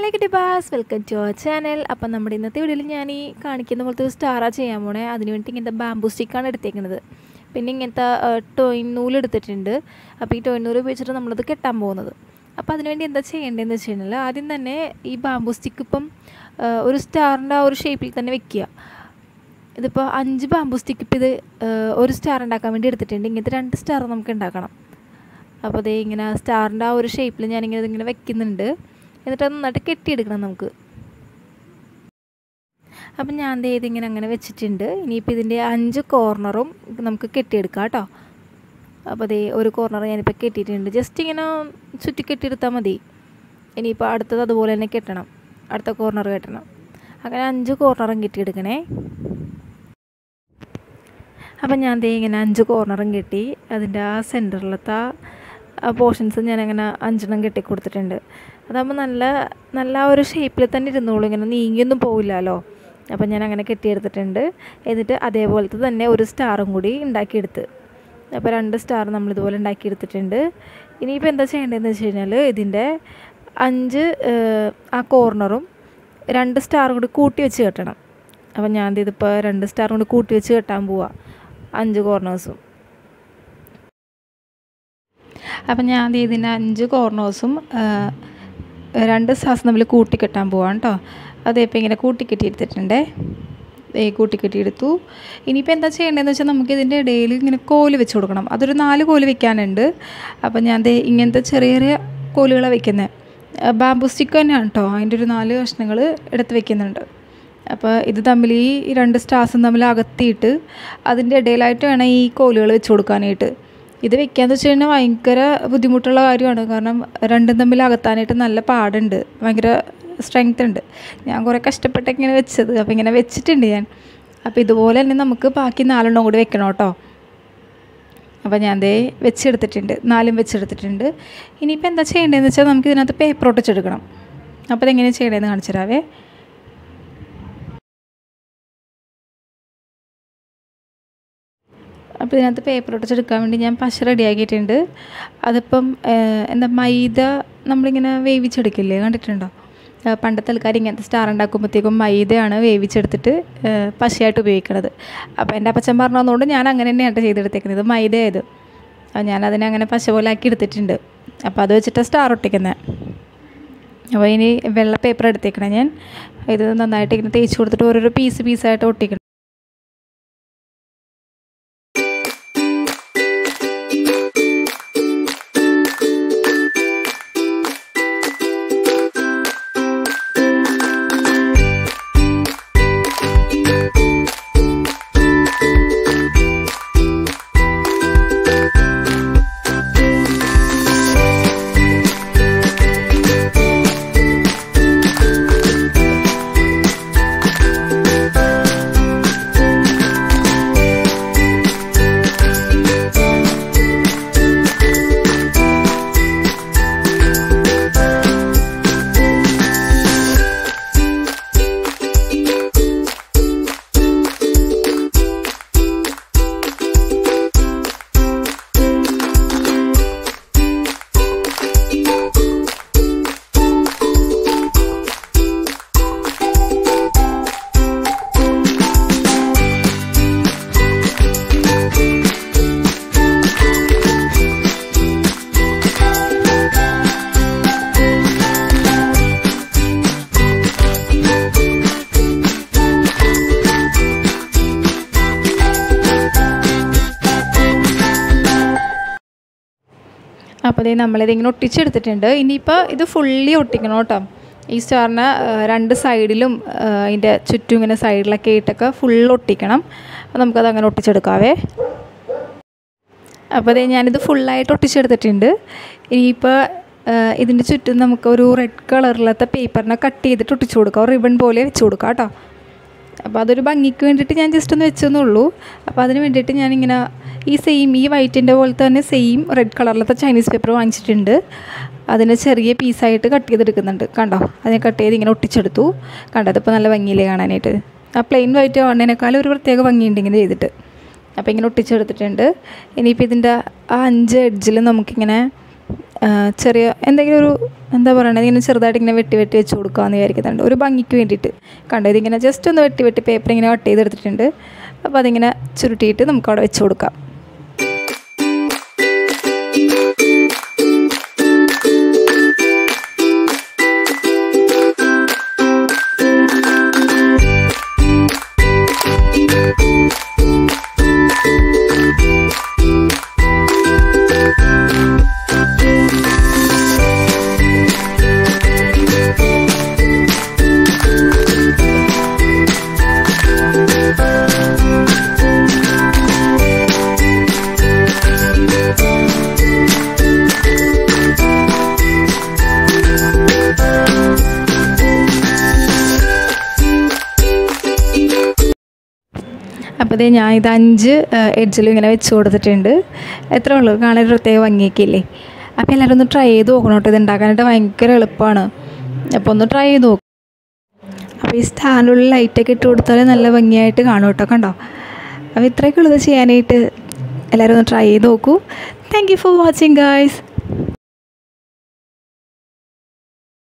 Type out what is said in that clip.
hi കുട്ടി ബാസ് welcome to our channel അപ്പം നമ്മുടെ ഇന്നത്തെ വീഡിയോയിൽ ഞാൻ ഈ കാണിക്കുന്ന പോലത്തെ ഒരു സ്റ്റാറാ ചെയ്യാൻ പോണേ അതിന് വേണ്ടി ഇങ്ങനത്തെ ബാംബൂ സ്റ്റിക്കാണ് എടുത്തേക്കുന്നത് പിന്നെ ഇങ്ങനത്തെ ടോയിൻ നൂല് എടുത്തിട്ടുണ്ട് അപ്പോൾ ഈ ടോയിൻ നൂല് ഉപയോഗിച്ചിട്ട് നമ്മളത് കെട്ടാൻ പോകുന്നത് അപ്പോൾ അതിനുവേണ്ടി എന്താ ചെയ്യേണ്ടതെന്ന് വെച്ച് കഴിഞ്ഞാൽ ആദ്യം തന്നെ ഈ ബാംബൂ സ്റ്റിക്ക് ഇപ്പം ആ, ഒരു സ്റ്റാറിൻ്റെ ആ ഒരു ഷേപ്പിൽ തന്നെ വെക്കുക ഇതിപ്പോൾ അഞ്ച് ബാംബൂ സ്റ്റിക്ക് ഇപ്പോൾ ഇത് ആ, ഒരു സ്റ്റാർ ഉണ്ടാക്കാൻ വേണ്ടി എടുത്തിട്ടുണ്ട് ഇങ്ങനത്തെ രണ്ട് സ്റ്റാർ നമുക്ക് ഉണ്ടാക്കണം അപ്പോൾ അതേ ഇങ്ങനെ സ്റ്റാറിൻ്റെ ആ ഒരു ഷേപ്പിൽ ഞാനിങ്ങനെ ഇതിങ്ങനെ വെക്കുന്നുണ്ട് എന്നിട്ട് അത് നന്നായിട്ട് കെട്ടിയെടുക്കണം നമുക്ക് അപ്പം ഞാൻ ദേ ഇതിങ്ങനെ അങ്ങനെ വെച്ചിട്ടുണ്ട് ഇനിയിപ്പോൾ ഇതിൻ്റെ അഞ്ച് കോർണറും നമുക്ക് കെട്ടിയെടുക്കാം കേട്ടോ അപ്പോൾ ദേ ഒരു കോർണർ ഞാനിപ്പോൾ കെട്ടിയിട്ടുണ്ട് ജസ്റ്റ് ഇങ്ങനെ ചുറ്റി കെട്ടിയെടുത്താൽ മതി ഇനിയിപ്പോൾ അടുത്തത് അതുപോലെ തന്നെ കെട്ടണം അടുത്ത കോർണർ കെട്ടണം അങ്ങനെ അഞ്ച് കോർണറും കെട്ടിയെടുക്കണേ അപ്പം ഞാൻ ദേ ഇങ്ങനെ അഞ്ച് കോർണറും കെട്ടി അതിൻ്റെ ആ സെൻറ്ററിലത്തെ ആ പോർഷൻസ് ഞാനങ്ങനെ അഞ്ചെണ്ണം കെട്ടി കൊടുത്തിട്ടുണ്ട് അതാകുമ്പോൾ നല്ല നല്ല ആ ഒരു ഷേപ്പിൽ തന്നെ ഇരുന്നോളൂ ഇങ്ങനെ നീങ്ങിയൊന്നും പോവില്ലല്ലോ അപ്പം ഞാൻ അങ്ങനെ കെട്ടിയെടുത്തിട്ടുണ്ട് എന്നിട്ട് അതേപോലത്തെ തന്നെ ഒരു സ്റ്റാറും കൂടി ഉണ്ടാക്കിയെടുത്ത് അപ്പോൾ രണ്ട് സ്റ്റാർ നമ്മൾ ഇതുപോലെ ഉണ്ടാക്കിയെടുത്തിട്ടുണ്ട് ഇനിയിപ്പോൾ എന്താ ചെയ്യേണ്ടതെന്ന് വെച്ച് കഴിഞ്ഞാൽ ഇതിൻ്റെ അഞ്ച് ഏഹ്, ആ കോർണറും രണ്ട് സ്റ്റാറും കൂടി കൂട്ടി വെച്ച് കെട്ടണം അപ്പം ഞാൻ ഇതിപ്പോൾ രണ്ട് സ്റ്റാറും കൂടി കൂട്ടി വെച്ച് കെട്ടാൻ പോവാം അഞ്ച് കോർണേഴ്സും അപ്പം ഞാൻ ദേ ഇതിൻ്റെ അഞ്ച് കോർണേഴ്സും രണ്ട് സ്റ്റാർസ് തമ്മിൽ കൂട്ടിക്കെട്ടാൻ പോവാം കേട്ടോ അതേ ഇപ്പം ഇങ്ങനെ കൂട്ടിക്കെട്ടി എടുത്തിട്ടുണ്ടേ ദേ കൂട്ടിക്കെട്ടി എടുത്തു ഇനിയിപ്പോൾ എന്താ ചെയ്യേണ്ടതെന്ന് വെച്ചാൽ നമുക്ക് ഇതിൻ്റെ ഇടയിൽ ഇങ്ങനെ കോല് വെച്ച് കൊടുക്കണം അതൊരു നാല് കോല് വെക്കാനുണ്ട് അപ്പം ഞാൻ ദേ ഇങ്ങനത്തെ ചെറിയ ചെറിയ കോലുകളാണ് വെക്കുന്നത് ബാംബു സ്റ്റിക്ക് തന്നെയാണ് കേട്ടോ അതിൻ്റെ ഒരു നാല് കഷ്ണങ്ങൾ എടുത്ത് വെക്കുന്നുണ്ട് അപ്പോൾ ഇത് തമ്മിൽ ഈ രണ്ട് സ്റ്റാർസും തമ്മിൽ അകത്തിയിട്ട് അതിൻ്റെ ഇടയിലായിട്ട് വേണം ഈ കോലുകൾ വെച്ച് കൊടുക്കാനായിട്ട് ഇത് വെക്കാന്ന് വെച്ച് കഴിഞ്ഞാൽ ഭയങ്കര ബുദ്ധിമുട്ടുള്ള കാര്യമാണ് കാരണം രണ്ടും തമ്മിൽ അകത്താനായിട്ട് നല്ല പാടുണ്ട് ഭയങ്കര സ്ട്രെങ്ത് ഉണ്ട് ഞാൻ കുറേ കഷ്ടപ്പെട്ട് ഇങ്ങനെ വെച്ചത് അപ്പോൾ ഇങ്ങനെ വെച്ചിട്ടുണ്ട് ഞാൻ അപ്പോൾ ഇതുപോലെ തന്നെ നമുക്ക് ബാക്കി നാലെണ്ണം കൂടി വെക്കണം കേട്ടോ അപ്പോൾ ഞാൻ ദേ വെച്ചെടുത്തിട്ടുണ്ട് നാലും വെച്ചെടുത്തിട്ടുണ്ട് ഇനിയിപ്പോൾ എന്താ ചെയ്യേണ്ടതെന്ന് വെച്ചാൽ നമുക്ക് ഇതിനകത്ത് പേപ്പർ ഒട്ടിച്ചെടുക്കണം അപ്പോൾ അതെങ്ങനെ ചെയ്യേണ്ടതെന്ന് കാണിച്ചു തരാവേ അപ്പോൾ ഇതിനകത്ത് പേപ്പർ ഒട്ടിച്ചെടുക്കാൻ വേണ്ടി ഞാൻ പശ റെഡിയാക്കിയിട്ടുണ്ട് അതിപ്പം ഏഹ്, എന്താ മൈദ നമ്മളിങ്ങനെ വേവിച്ചെടുക്കില്ലേ കണ്ടിട്ടുണ്ടോ ഏഹ്, പണ്ടത്തെ ആൾക്കാർ ഇങ്ങനത്തെ സ്റ്റാർ ഉണ്ടാക്കുമ്പോഴത്തേക്കും മൈദയാണ് വേവിച്ചെടുത്തിട്ട് ഏഹ്, പശയായിട്ട് ഉപയോഗിക്കണത് അപ്പോൾ എൻ്റെ അപ്പച്ചൻ പറഞ്ഞതുകൊണ്ട് ഞാൻ അങ്ങനെ തന്നെയാണ് ചെയ്തെടുത്തേക്കുന്നത് ഇത് മൈദയായത് അപ്പോൾ ഞാൻ അതിനെ അങ്ങനെ പശ പോലെ ആക്കി എടുത്തിട്ടുണ്ട് അപ്പോൾ അത് വെച്ചിട്ട് സ്റ്റാർ ഒട്ടിക്കുന്നത് അപ്പോൾ ഇനി വെള്ള പേപ്പർ എടുത്തേക്കണം ഞാൻ ഇത് നന്നായിട്ട് ഇങ്ങനെ തേച്ച് കൊടുത്തിട്ട് ഓരോരോ പീസ് പീസായിട്ട് ഒട്ടിക്കണം അപ്പോൾ ഇതേ നമ്മളിതിങ്ങനെ ഒട്ടിച്ചെടുത്തിട്ടുണ്ട് ഇനിയിപ്പോൾ ഇത് ഫുള്ളി ഒട്ടിക്കണം കേട്ടോ ഈ സ്റ്റാറിന് രണ്ട് സൈഡിലും ആ, അതിൻ്റെ ചുറ്റും ഇങ്ങനെ സൈഡിലൊക്കെ ആയിട്ടൊക്കെ ഫുൾ ഒട്ടിക്കണം അപ്പോൾ നമുക്കത് അങ്ങനെ ഒട്ടിച്ചെടുക്കാവേ അപ്പോൾ അതേ ഞാനിത് ഫുള്ളായിട്ട് ഒട്ടിച്ചെടുത്തിട്ടുണ്ട് ഇനിയിപ്പോൾ ഇതിൻ്റെ ചുറ്റും നമുക്ക് ഒരു റെഡ് കളറിലത്തെ പേപ്പറിനെ കട്ട് ചെയ്തിട്ട് ഒട്ടിച്ചു കൊടുക്കാം റിബൺ പോലെ വെച്ച് കൊടുക്കാം കേട്ടോ അപ്പോൾ അതൊരു ഭംഗിക്ക് വേണ്ടിയിട്ട് ഞാൻ ജസ്റ്റ് ഒന്ന് വെച്ചെന്നേ ഉള്ളൂ അപ്പോൾ അതിന് വേണ്ടിയിട്ട് ഞാനിങ്ങനെ ഈ സെയിം ഈ വൈറ്റിൻ്റെ പോലത്തെ തന്നെ സെയിം റെഡ് കളറിലത്തെ ചൈനീസ് പേപ്പർ വാങ്ങിച്ചിട്ടുണ്ട് അതിനെ ചെറിയ പീസായിട്ട് കട്ട് ചെയ്തെടുക്കുന്നുണ്ട് കണ്ടോ അതിനെ കട്ട് ചെയ്ത് ഇങ്ങനെ ഒട്ടിച്ചെടുത്തു കണ്ടോ അതിപ്പോൾ നല്ല ഭംഗിയില്ലേ കാണാനായിട്ട് ആ പ്ലെയിൻ വൈറ്റ് കാണുന്നതിനേക്കാളും ഒരു പ്രത്യേക ഭംഗിയുണ്ട് ഇങ്ങനെ ചെയ്തിട്ട് അപ്പോൾ ഇങ്ങനെ ഒട്ടിച്ചെടുത്തിട്ടുണ്ട് ഇനിയിപ്പോൾ ഇതിൻ്റെ ആ അഞ്ച് എഡ്ജിൽ നമുക്കിങ്ങനെ ചെറിയ എന്തെങ്കിലും ഒരു എന്താ പറയണത് ഇങ്ങനെ ചെറുതായിട്ട് ഇങ്ങനെ വെട്ടി വെട്ടി വെച്ച് കൊടുക്കാമെന്ന് വിചാരിക്കുന്നുണ്ട് ഒരു ഭംഗിക്ക് വേണ്ടിയിട്ട് കണ്ടോ ഇതിങ്ങനെ ജസ്റ്റ് ഒന്ന് വെട്ടി വെട്ടി പേപ്പർ ഇങ്ങനെ കട്ട് ചെയ്തെടുത്തിട്ടുണ്ട് അപ്പോൾ അതിങ്ങനെ ചുരുട്ടിയിട്ട് നമുക്ക് അവിടെ വെച്ച് കൊടുക്കാം അപ്പോൾ ഇതേ ഞാൻ ഇത് അഞ്ച് എഡ്ജിലും ഇങ്ങനെ വെച്ച് കൊടുത്തിട്ടുണ്ട് എത്ര ഉള്ളൂ കാണാൻ ഒരു പ്രത്യേക ഭംഗിയൊക്കെ ഇല്ലേ അപ്പോൾ എല്ലാവരും ഒന്ന് ട്രൈ ചെയ്ത് നോക്കണം കേട്ടോ ഇത് ഉണ്ടാക്കാനായിട്ട് ഭയങ്കര എളുപ്പമാണ് അപ്പോൾ ഒന്ന് ട്രൈ ചെയ്ത് നോക്കും അപ്പോൾ ഈ സ്റ്റാൻഡുള്ള ലൈറ്റൊക്കെ ഇട്ട് കൊടുത്താൽ നല്ല ഭംഗിയായിട്ട് കാണും കേട്ടോ കണ്ടോ അപ്പോൾ ഇത്രയൊക്കെ ഉള്ളത് ചെയ്യാനായിട്ട് എല്ലാവരും ഒന്ന് ട്രൈ ചെയ്ത് നോക്കൂ thank you for watching guys